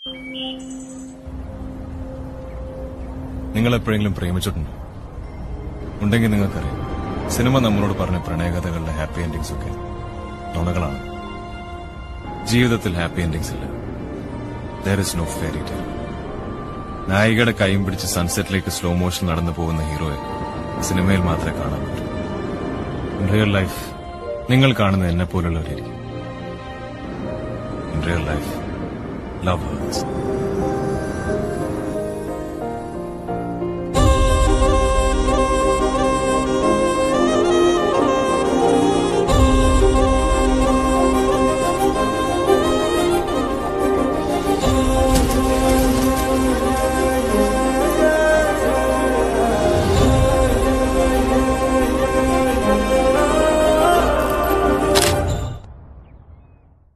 നിങ്ങൾ എപ്പോഴെങ്കിലും പ്രേമിച്ചിട്ടുണ്ടോ ഉണ്ടെങ്കിൽ നിങ്ങൾക്കറിയാം സിനിമ നമ്മളോട് പറഞ്ഞ പ്രണയകഥകളുടെ ഹാപ്പി എൻഡിങ്സ് ഒക്കെ നുണകളാണ് ജീവിതത്തിൽ ഹാപ്പി എൻഡിങ്സ് ഇല്ല there is no fairy tale നായികയുടെ കൈയും പിടിച്ച് സൺസെറ്റിലേക്ക് സ്ലോ മോഷൻ നടന്നു പോകുന്ന ഹീറോയെ സിനിമയിൽ മാത്രമേ കാണാൻ പറ്റൂ ഇൻ റിയൽ ലൈഫ് നിങ്ങൾ കാണുന്ന എന്നെ പോലുള്ളവരായിരിക്കും in real life love hertz